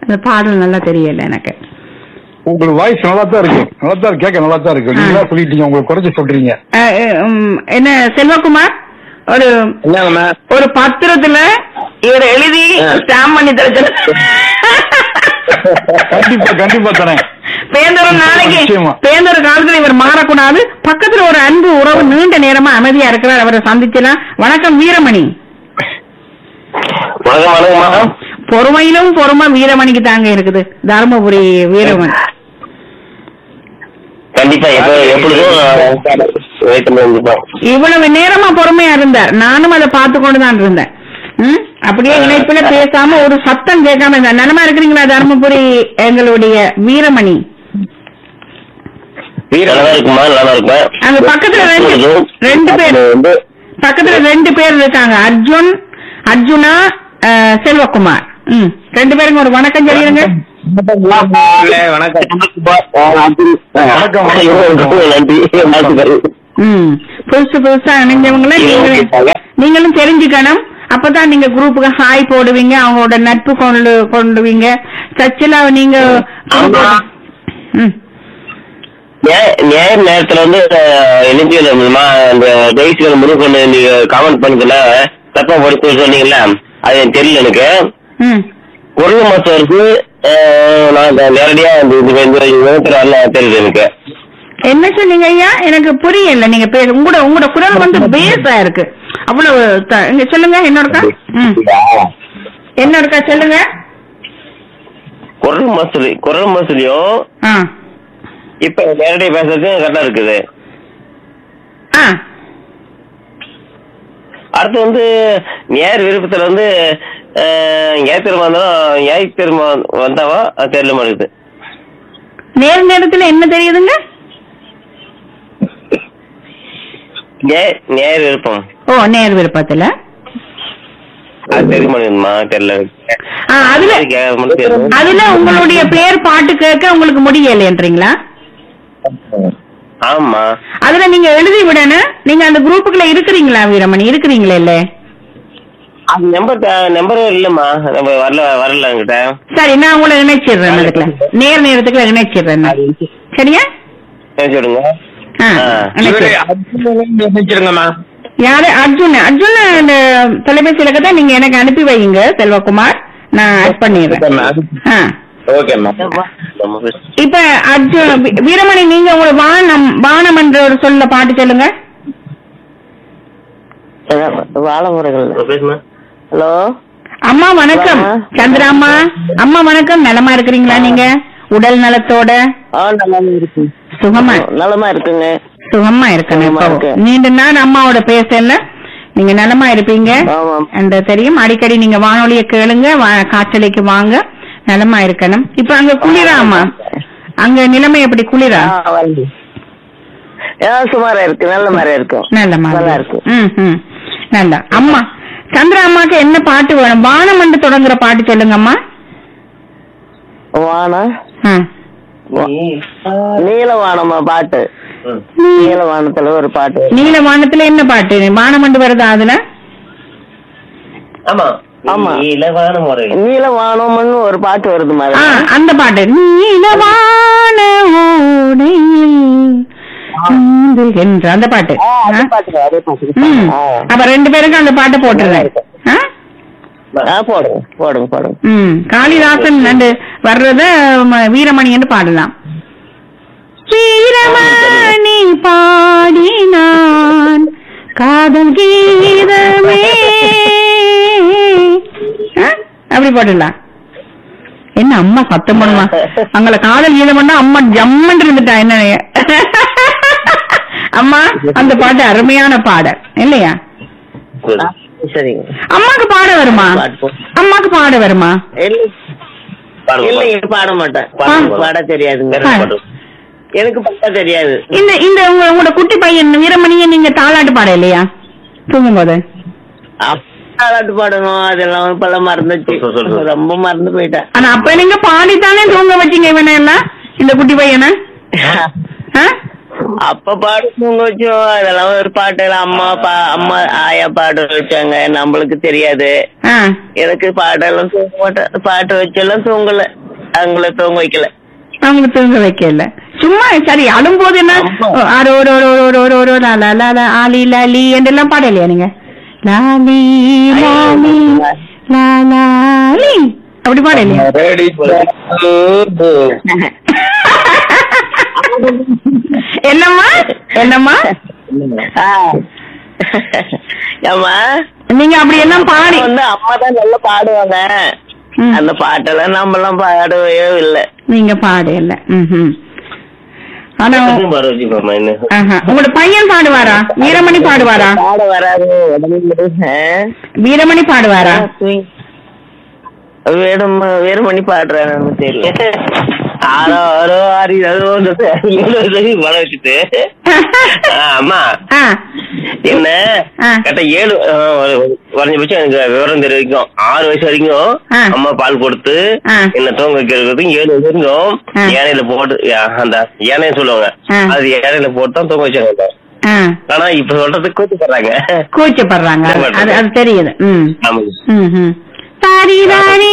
அந்த பாடல் நல்லா தெரியல எனக்கு உங்களுக்கு வாய்ஸ் நல்லா தான் இருக்கு நல்லா தான் இருக்கு கேட்க நல்லா தான் இருக்கு நீங்களா சொல்லிட்டீங்க உங்களுக்கு குறைச்சு சொல்றீங்க அஹ், அஹ், உம், என்ன செல்வகுமார் ஒரு என்னங்கம்மா ஒரு பத்திரத்துல இவரை எழுதி ஸ்டாம்ப் பண்ணி தர சொல்லு. கண்டிப்பா கண்டிப்பா தரேன் பேந்தொரு நாளைக்கு நிச்சயமா. பேந்தொரு காலத்துல இவர் மாறக்கூடாது பக்கத்துல ஒரு அன்பு உறவு நீண்ட நேரமா அமைதியா இருக்கிறார் அவரை சந்திச்சலாம் வணக்கம் வீரமணி வணக்கம் வணக்கம்மா பொறுமையிலும் பொறுமை வீரமணிக்கு தாங்க இருக்குது தருமபுரி வீரமணி கண்டிப்பா எப்ப எப்பொழுதும் வெயிட் பண்ணி வந்துப்போம் இவ்வளவு நேரமா பொறுமையா இருந்தார் நானும் அதை பார்த்து கொண்டுதான் இருந்தேன் ம்? அப்படியே இணைப்புல பேசாம ஒரு சத்தம் கேட்காம இருந்தார் நலமா இருக்கிறீங்களா தருமபுரி எங்களுடைய வீரமணி நல்லா இருக்குமா நல்லா இருக்குமா அங்க பக்கத்துல ரெண்டு ரெண்டு பேர் வந்து பக்கத்துல ரெண்டு பேர் இருக்காங்க அர்ஜுன் அர்ஜுனா அஹ், செல்வகுமார் ம் ரெண்டு பேருக்கும் ஒரு வணக்கம் சொல்லிடுங்க வணக்கம் நன்றி வாழ்த்துக்கள் ம் புதுசு புதுசா இணைஞ்சவங்கள நீங்களும் நீங்களும் தெரிஞ்சுக்கணும் அப்பதான் நீங்க குரூப்புக்கு ஹாய் போடுவீங்க அவங்களோட நட்பு கொண்டு கொண்டுவீங்க சர்ச்சில் நீங்க ஆமா. ம் ஞாய- ஞாயிறு நேரத்துல வந்து எழுதி அந்த ஜெயிச்சுகள் முருகன் நீங்க காமெண்ட் பண்ணதுல தப்பா படிச்சு சொன்னீங்கல்ல அது எனக்கு தெரியல எனக்கு ம் குரல் மாசம் இருக்கு நான் இந்த நேரடியா இந்த இது இந்த விதத்துல எல்லாம் தெரியுது எனக்கு என்ன சொன்னீங்க ஐயா எனக்கு புரியல நீங்க பேர் உங்களோட உங்களோட குரல் வந்து பேஸா இருக்கு அவ்வளவு த- இங்க சொல்லுங்க என்னோடக்கா ம் என்னோடக்கா சொல்லுங்க குரல் மசூலி குரல் மசூலியும் ஆ இப்ப நேரடியா பேசுறது கரெக்டா இருக்குது ஆ அடுத்து வந்து நேர் விருப்பத்துல வந்து ஞாயிற்றுமா இருந்தாலும் ஞாயிற்றுமா வந்தாவா அது தெரியல மாட்டேங்குது நேர் நேரத்துல என்ன தெரியுதுங்க நே- நேர் விருப்பம் ஓ நேர் விருப்பத்துல அது தெரிய மாட்டேங்குதுமா தெரியல ஆ, அதுல கேட்க மட்டும் தெரியுது. அதுல உங்களுடைய பேர் பாட்டு கேட்க உங்களுக்கு முடியலைன்றீங்களா ஆமா அதுல நீங்க எழுதி விடணும் நீங்க அந்த குரூப்புக்குள்ள இருக்கிறீங்களா வீரமணி இருக்கிறீங்களா இல்ல அது நம்பர் நம்பரே இல்லம்மா நம்ம வரல வரல என்கிட்ட சரி நான் உங்களை இணைச்சிடுறேன் அதுக்குள்ள நேர் நேரத்துக்குள்ள இணைச்சிடுறேன் நான். சரியா பேசி விடுங்க ஆ, ஆ. இணைச்சிடுறேன். நினைச்சிருங்கம்மா யாரு அர்ஜுன் அர்ஜுன் இந்த தொலைபேசி இலக்கத்தை நீங்க எனக்கு அனுப்பி வைங்க செல்வகுமார் நான் ஆட் பண்ணிடுறேன் ஆ. ஓகேம்மா இப்ப அர்ஜுன் வீ- வீரமணி நீங்க உங்களோட வானம் வானம் என்ற ஒரு சொல்ல பாட்டு சொல்லுங்க வாழமுறைகள் பேசுமா ஹலோ அம்மா வணக்கம் ஆ. சந்திரா அம்மா அம்மா வணக்கம் நலமா இருக்கிறீங்களா நீங்க உடல் நலத்தோட ஆ நலமா இருக்கு சுகமா நலமா இருக்குங்க சுகமா இருக்கணும் சுகமா இப்போ இருக்கேன். நீண்ட நாள் அம்மாவோட பேசல நீங்க நலமா இருப்பீங்க ஆமாம் அந்த தெரியும் அடிக்கடி நீங்க வானொலியை கேளுங்க வா- காற்றலைக்கு வாங்க நலமா இருக்கணும் இப்ப அங்க குளிரா அம்மா அங்க நிலைமை எப்படி குளிரா ஆ வந்து ஆ சுமாரா இருக்கு நல்ல மாதிரி இருக்கும் நல்ல மாதிரி நல்லா இருக்கு ம் ம் நல்லா அம்மா சந்திரா அம்மாக்கு என்ன பாட்டு வேணும் வானம் என்று தொடங்குற பாட்டு சொல்லுங்க அம்மா வானம் ஆ. நீலவானமா பாட்டு நீலவானத்துல ஒரு பாட்டு நீல வானத்துல என்ன பாட்டு வானம் என்று வருதா அதுல ஆமா ஆமா. இலவான முறை நீலவானம்னு ஒரு பாட்டு வருது ஆ மாதிரி அந்த பாட்டு நீலவான ஓடையில் நீந்துகின்ற அந்த பாட்டு ஆ, அதே ஆ? பாட்டு அதே பாட்டு ம். ஆ. அப்ப ரெண்டு பேருக்கும் அந்த பாட்டை போட்டுருந்தேன் ஆ? ஆ போடுங்க போடுங்க போடுங்க ம் காளிதாசன் அந்த வர்றத ம, வீரமணி என்று பாடலாம் வீரமணி பாடினான் காதல் கீதமே ஆ? அப்படி பாடலாம் என்ன அம்மா சத்தம் பண்ணுமா அங்கள காதல் கீதம் பண்ணா அம்மா ஜம்மன் இருந்துட்டா என்ன அம்மா அந்த பாட்டு அருமையான பாடல் இல்லையா சரிங்க அம்மாக்கு பாட வருமா பாட்டு போ. அம்மாக்கு பாட வருமா இல்லை பாடுங்க, இல்லைங்க பாட மாட்டேன் பாடுங்க. பாட தெரியாதுங்க ஆ. எனக்கு பாட தெரியாது இந்த இந்த உங்க உங்களோட குட்டி பையன் வீரமணியை நீங்க தாலாட்டு பாட இல்லையா தூங்கும் போது பாராட்டு பாடணும் அதெல்லாம் இப்பெல்லாம் மறந்துச்சு சொல்லு, சொல்லு, சொல்லு. ரொம்ப மறந்து போயிட்டேன் ஆனா அப்ப நீங்க பாடித்தானே தூங்க வச்சீங்க இவனை எல்லாம் இந்த குட்டி பையனை ஆ? அப்ப பாடு தூங்க வச்சோம் அதெல்லாம் ஒரு பாட்டு எல்லாம் அம்மா பா அம்மா ஆயா பாட வச்சாங்க நம்மளுக்கு தெரியாது ஆ எனக்கு பாட்டெல்லாம் தூங்க மாட்டேன் பாட்டு வச்செல்லாம் தூங்கல அவங்கள தூங்க வைக்கல அவங்க தூங்க வைக்கல சும்மா சரி அழும்போது என்ன ஆமா. ஓ, அரோ, ரோ, ரோ, ரோ, ரோ, ரோ, ரோ, லா, லா, லா, லா, ஆலி லாலி என்றெல்லாம் பாடலையா நீங்க லாலி லாலி லா லாலி அப்படி பாடலையா என்னம்மா என்னம்மா ஆ. ஏம்மா நீங்க அப்படி எல்லாம் பாடி வந்து அம்மா தான் நல்லா பாடுவாங்க ம். அந்த பாட்டெல்லாம் நம்ம எல்லாம் பாடவே இல்லை நீங்க பாடு இல்ல ம்ஹும். ஆனா பார்வதி மாமா என்ன ஆஹா. உங்களோட பையன் பாடுவாரா வீரமணி பாடுவாரா பாட வராது உடனே வீரமணி பாடுவாரா வேடம் வேறுமணி பாடுறான்னு தெரியல ஆரோ ஆரோ ஆரி அதோ வள வச்சுட்டு ஆ, அம்மா ஆ. என்ன ஆ. கரெக்டா ஏழு ஆ, ஒரு- குறைஞ்சபட்சம் எனக்கு விவரம் தெரிவிக்கும் ஆறு வயசு வரைக்கும் ஆ. அம்மா பால் கொடுத்து ஆ. என்ன தூங்க வைக்கிறதுக்கும் ஏழு வயசு வரைக்கும் ஆ. யானையில போட்டு யா- அந்த யானைன்னு சொல்லுவாங்க ஆ. அது யானையில போட்டு தான் தூங்க வச்சாங்க ஆ. ஆனா இப்ப சொல்றதுக்கு கூச்சப்படுறாங்க கூச்சப்படுறாங்க அது- அது அது தெரியுது ம் ஆமாங்க ம்ஹும். தாரி ராரி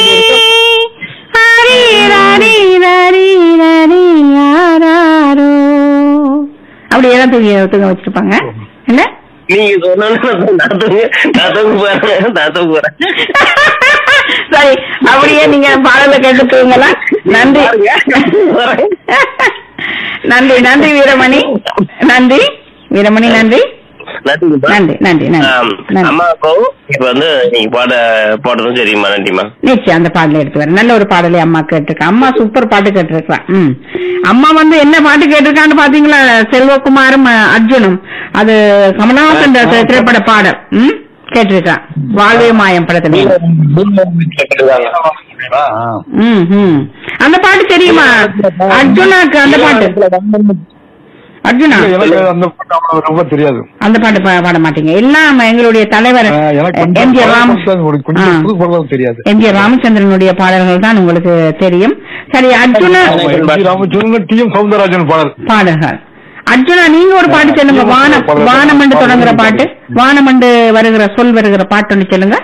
ஹரி ராரி ராரி ராரி யாராரோ அப்படி எல்லாம் தூங்கி தூங்க வச்சிருப்பாங்க இல்ல நீங்க சொன்னா நான் தூங்க நான் தூங்க போறேன் நான் தூங்க போறேன் சரி அப்படியே நீங்க பாடல கேட்டு தூங்கலாம் நன்றி நன்றி நன்றி வீரமணி நன்றி வீரமணி நன்றி நன்றிங்கப்பா. நன்றி நன்றி நன்றி ஆம். நன்றி அம்மாவுக்கும் இப்ப வந்து நீங்க பாட பாடுறதும் சரிம்மா நன்றிம்மா நிச்சயம் அந்த பாடலை எடுத்து வரேன் நல்ல ஒரு பாடலை அம்மா கேட்டிருக்கா அம்மா சூப்பர் பாட்டு கேட்டிருக்கா ம் அம்மா வந்து என்ன பாட்டு கேட்டிருக்கான்னு பாத்தீங்களா செல்வகுமாரும் அஹ், அர்ஜுனும் அது கமலஹாசன் தி- திரைப்பட பாடல் ம் கேட்டிருக்கா வாழ்வே மாயம் படத்துல ஆ, ஆ. ம் ம் அந்த பாட்டு தெரியுமா அர்ஜுனாக்கு அந்த பாட்டு அர்ஜுனா எனக்கு அந்த பாட்டு அவ்வளவு ரொம்ப தெரியாது அந்த பாட்டு பா- பாட மாட்டீங்க எல்லாம் எங்களுடைய தலைவர் ஆ, எனக்கு கொஞ்சம் எம்ஜிஆர் ராம ஒரு கொஞ்சம் புது படம் தெரியாது எம்ஜிஆர் ராமச்சந்திரனுடைய பாடல்கள் தான் உங்களுக்கு தெரியும் சரி அர்ஜுனா ராமச்சந்திரன் டி எம் சவுந்தரராஜன் பாடல் பாடல்கள் அர்ஜுனா நீங்க ஒரு பாட்டு சொல்லுங்க வானம் வானமண்டு தொடங்குற பாட்டு வானமண்டு வருகிற சொல் வருகிற பாட்டு ஒன்று சொல்லுங்க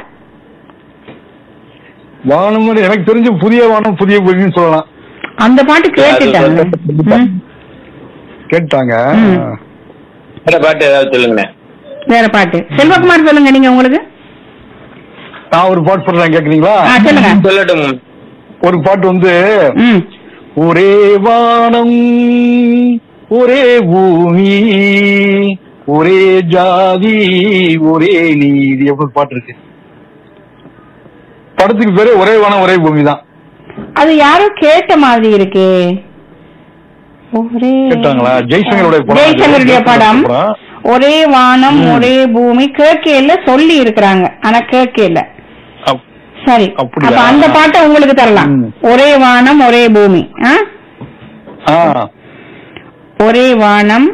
வானம் வந்து எனக்கு தெரிஞ்ச புதிய வானம் புதிய பூமின்னு சொல்லலாம் அந்த பாட்டு கேட்டுட்டாங்க ம், கேட்டாங்க ம். வேற பாட்டு ஏதாவது சொல்லுங்களேன் வேற பாட்டு செல்வகுமார் சொல்லுங்க நீங்க உங்களுக்கு நான் ஒரு பாட்டு சொல்றேன் கேக்குறீங்களா ஆ, சொல்லுங்க சொல்லட்டும் ஒரு பாட்டு வந்து ம் ஒரே வானம் ஒரே பூமி ஒரே ஜாதி ஒரே நீதி எப்படி பாட்டு இருக்கு படத்துக்கு பேரு ஒரே வானம் ஒரே பூமி தான் அது யாரோ கேட்ட மாதிரி இருக்கே ஒரே கேட்டாங்களா ஜெய்சங்கருடைய படம் ஜெய்சங்கருடைய படம் படம். ஒரே வானம் ஒரே பூமி கேட்கல சொல்லி இருக்கிறாங்க ஆனா கேட்கல அப்- சரி அப்படியா? அப்ப அந்த பாட்டை உங்களுக்கு தரலாம் ம். ஒரே வானம் ஒரே பூமி ஆ? ஆ ஒரே வானம்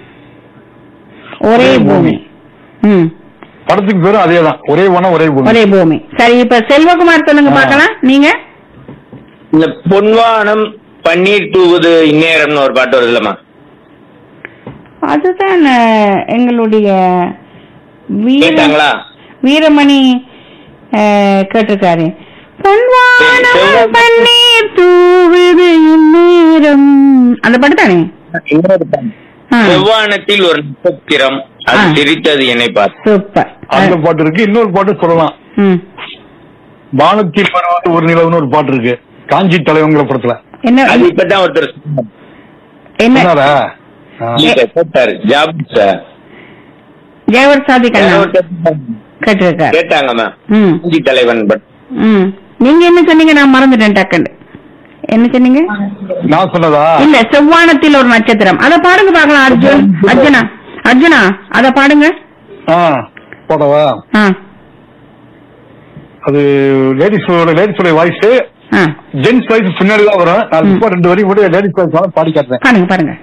ஒரே ஒரே பூமி ம் படத்துக்கு பேரும் அதே தான் ஒரே வானம் ஒரே பூமி ஒரே பூமி சரி இப்ப செல்வகுமார் சொல்லுங்க ஆ. பார்க்கலாம் நீங்க இந்த பொன்வானம் பன்னீர் தூவுது இந்நேரம்னு ஒரு பாட்டு வருதுல்லம்மா அதுதான் அஹ், எங்களுடைய வீர கேட்டாங்களா வீரமணி அஹ், கேட்டிருக்காரு பொன்வானம் செவ்வ- பன்னீர் தூவுது இந்நேரம் அந்த பாட்டு தானே இன்னொரு பாட்டு. ஆ, செவ்வானத்தில் ஒரு நட்சத்திரம் அது ஆ. சிரித்தது என்னை பார்த்து சூப்பர் அந்த பாட்டு இருக்கு இன்னொரு பாட்டு சொல்லலாம் ம். வானத்தில் பரவாது ஒரு நிலவுன்னு ஒரு பாட்டு இருக்கு காஞ்சி தலைவங்கிற படத்துல என்ன அது இப்பதான் ஒருத்தர் சொன்னார். என்ன சொன்னாரா? ஆ. இல்ல, போட்டாரு ஜாப் சார் ஜெயவர் சாதி கண்ணா கேட்டிருக்காரு கேட்டாங்க மேம் ம் காஞ்சி தலைவன் பட் ம் நீங்க என்ன சொன்னீங்க நான் மறந்துட்டேன் டக்குன்னு என்ன சொன்னீங்க நான் சொன்னதா இல்ல செவ்வானத்தில் ஒரு நட்சத்திரம் அத பாடுங்க பாக்கலாம் அர்ஜுன் அர்ஜுனா அர்ஜுனா அத பாடுங்க ஆ போடவா ஆ அது லேடிஸ் லேடிஸோட வாய்ஸ் ஆ ஜென்ஸ் வாய்ஸ் பின்னாடி தான் வரும் நான் ம். இப்போ ரெண்டு வரையும் கூட லேடிஸ் வாய்ஸ் பாடி காட்டுறேன் பாருங்க பாருங்க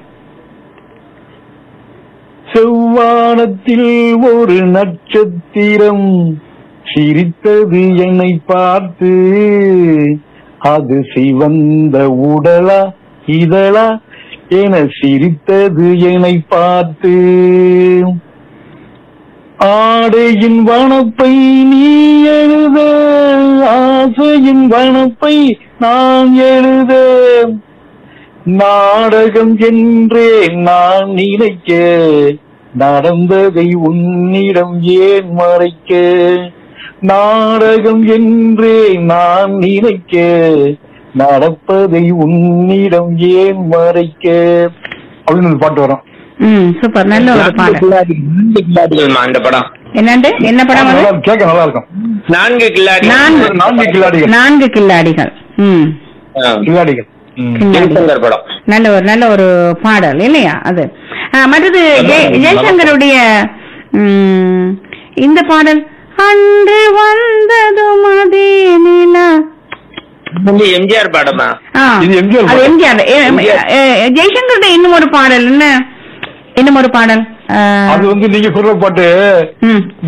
செவ்வானத்தில் ஒரு நட்சத்திரம் சிரித்தது என்னை பார்த்து அது சிவந்த உடலா இதழா என சிரித்தது என்னை பார்த்து ஆடையின் வனப்பை நீ எழுத ஆசையின் வனப்பை நான் எழுத நாடகம் என்றே நான் நினைக்க நடந்ததை உன்னிடம் ஏன் மறைக்க நாடகம் என்றே நான் நினைக்க நடப்பதை உன்னிடம் ஏன் மறைக்க அப்படின்னு ஒரு பாட்டு வரும் ம் சூப்பர் நல்ல ஒரு நான்கு பாடல் கில்லாடி நான்கு கில்லாடிகள்மா அந்த படம் என்னண்டு என்ன படம் நல்லா அது இருக்கும், கேட்க நல்லா இருக்கும் நான்கு கில்லாடி நான்கு. நான்கு கில்லாடிகள் நான்கு கில்லாடிகள் ம் ஆ, கில்லாடிகள் ம். கில்லாடிகள். ஜெய்சங்கர் படம் நல்ல ஒரு நல்ல ஒரு பாடல் இல்லையா அது ஆ, மற்றது ஜெய- ஜெயசங்கருடைய ம், இந்த பாடல் அன்று வந்ததும் அதே நிலா இது எம்ஜிஆர் படமா ஆ, இது எம்ஜிஆர் அது பாடல். எம்ஜிஆர் ஏ- ஏ- ஜெய்சங்கருடைய இன்னும் ஒரு பாடல் என்ன இன்னும் ஒரு பாடல் ஆ, அது வந்து நீங்க சொல்ற பாட்டு ம்